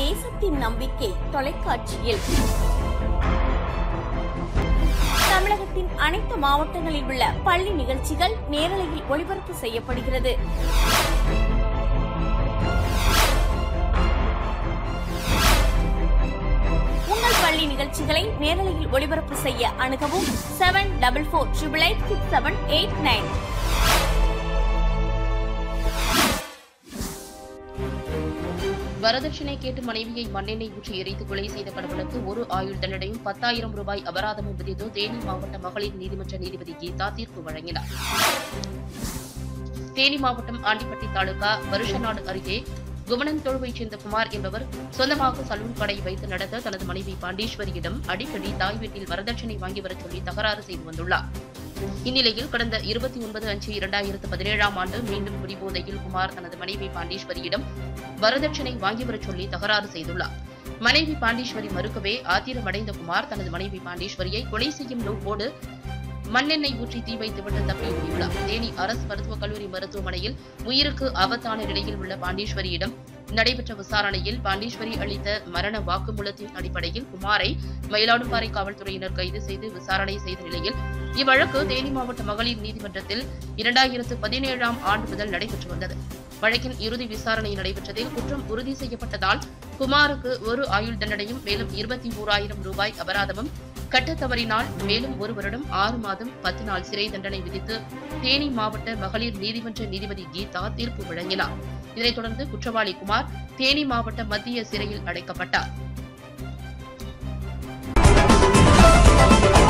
தேசத்தின் நம்பிக்கை தொலைக்காட்சியில் தமிழகத்தின் அனைத்து மாவட்டங்களில் உள்ள பள்ளி நிகழ்ச்சிகள் நேரலையில் ஒளிபரப்பு செய்யப்படுகிறது உங்கள் பள்ளி நிகழ்ச்சிகளை நேரலையில் ஒளிபரப்பு செய்ய அணுகவும் seven double four triple eight six seven eight nine வரதட்சணை கேட்டு மனைவியை மண்ணெண்ணெய் ஊற்றி எரித்து கொலை செய்த கணவனுக்கு ஒரு ஆயுள் தண்டனையும் பத்தாயிரம் ரூபாய் அபராதமும் விதித்து தேனி மாவட்ட மகளிர் நீதிமன்ற நீதிபதி கீதா தீர்ப்பு வழங்கினார் தேனி மாவட்டம் ஆண்டிப்பட்டி தாலுகா வருஷநாடு அருகே குமணன் தொழுவைச் சேர்ந்த குமார் என்பவர் சொந்தமாக சலூன் கடை வைத்து நடத்த தனது மனைவி பாண்டீஸ்வரியிடம் அடிக்கடி தாய் வீட்டில் வரதட்சணை வாங்கி வரச் சொல்லி தகராறு செய்து வந்துள்ளார் இந்நிலையில் கடந்த இருபத்தி ஒன்பது அஞ்சு இரண்டாயிரத்து பதினேழாம் ஆண்டு மீண்டும் குடிபோதையில் குமார் தனது மனைவி பாண்டீஸ்வரியிடம் வரதட்சணை வாங்கி வரச் சொல்லி தகராறு செய்துள்ளார் மனைவி பாண்டீஸ்வரி மறுக்கவே ஆத்திரமடைந்த குமார் தனது மனைவி பாண்டீஸ்வரியை கொலை செய்யும் நோக்கோடு மண்ணெண்ணெய் ஊற்றி தீ வைத்துவிட்டு தப்பி ஓடியுள்ளார் தேனி அரசு மருத்துவக் கல்லூரி மருத்துவமனையில் உயிருக்கு ஆபத்தான நிலையில் உள்ள பாண்டீஸ்வரியிடம் நடைபெற்ற விசாரணையில் பாண்டீஸ்வரி அளித்த மரண வாக்குமூலத்தின் அடிப்படையில் குமாரை மயிலாடும்பாறை காவல்துறையினர் கைது செய்து விசாரணை செய்த நிலையில் இவ்வழக்கு தேனி மாவட்ட மகளிர் நீதிமன்றத்தில் இரண்டாயிரத்து பதினேழாம் ஆண்டு முதல் நடைபெற்று வந்தது வழக்கின் இறுதி விசாரணை நடைபெற்றதில் குற்றம் உறுதி செய்யப்பட்டதால் குமாருக்கு ஒரு ஆயுள் தண்டனையும் மேலும் இருபத்தி ஓராயிரம் ரூபாய் அபராதமும் கட்டத் தவறினால் மேலும் ஒரு வருடம் ஆறு மாதம் பத்து நாள் சிறை தண்டனை விதித்து தேனி மாவட்ட மகளிர் நீதிமன்ற நீதிபதி கீதா தீர்ப்பு வழங்கினார் இதனைத் தொடர்ந்து குற்றவாளி குமார் தேனி மாவட்ட மத்திய சிறையில் அடைக்கப்பட்டார்